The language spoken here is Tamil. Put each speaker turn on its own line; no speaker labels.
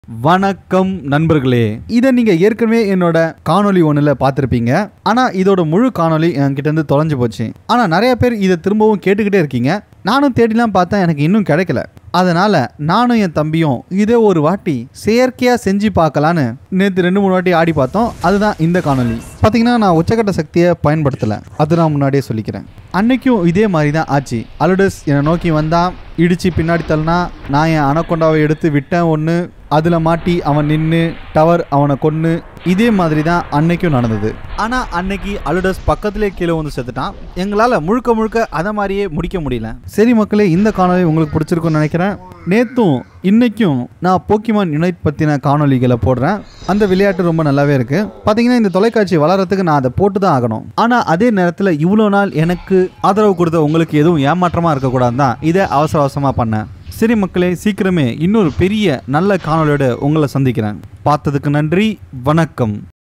வணக்கம் நண்பர்களே இதை நீங்க ஏற்கனவே என்னோட காணொளி ஒண்ணுல பார்த்திருப்பீங்க ஆனா இதோட முழு காணொளி என்கிட்ட இருந்து தொலைஞ்சு போச்சு ஆனா நிறைய பேர் இதை திரும்பவும் கேட்டுக்கிட்டே இருக்கீங்க நானும் தேடிலாம் பார்த்தேன் எனக்கு இன்னும் கிடைக்கல அதனால நானும் என் தம்பியும் இதே ஒரு வாட்டி செயற்கையா செஞ்சு பார்க்கலான்னு நேற்று ரெண்டு மூணு வாட்டி ஆடி பார்த்தோம் அதுதான் இந்த காணொளி பார்த்தீங்கன்னா நான் உச்சக்கட்ட சக்தியை பயன்படுத்தலை அது நான் முன்னாடியே சொல்லிக்கிறேன் அன்னைக்கும் இதே மாதிரி தான் ஆச்சு அலுடஸ் என்னை நோக்கி வந்தான் இடிச்சு பின்னாடி தள்ளினா நான் என் அனக்கொண்டாவை எடுத்து விட்டேன் ஒன்று அதில் மாட்டி அவன் நின்று டவர் அவனை கொன்று இதே மாதிரி தான் அன்னைக்கும் நடந்தது ஆனால் அன்னைக்கு அலுடஸ் பக்கத்திலே கீழே வந்து செத்துட்டான் எங்களால் முழுக்க முழுக்க அதை மாதிரியே முடிக்க முடியல சரி மக்களே இந்த காணொளி உங்களுக்கு பிடிச்சிருக்கும்னு நினைக்கிறேன் நேற்றும் இன்னைக்கும் நான் போக்கிமான் யுனைட் பற்றின காணொளிகளை போடுறேன் அந்த விளையாட்டு ரொம்ப நல்லாவே இருக்கு பார்த்தீங்கன்னா இந்த தொலைக்காட்சி வளரத்துக்கு நான் அதை போட்டு தான் ஆகணும் ஆனால் அதே நேரத்தில் இவ்வளோ நாள் எனக்கு ஆதரவு கொடுத்த உங்களுக்கு எதுவும் ஏமாற்றமாக இருக்கக்கூடாது தான் இதை அவசர அவசரமாக பண்ணேன் சரி மக்களே சீக்கிரமே இன்னொரு பெரிய நல்ல காணொளியோட உங்களை சந்திக்கிறேன் பார்த்ததுக்கு நன்றி வணக்கம்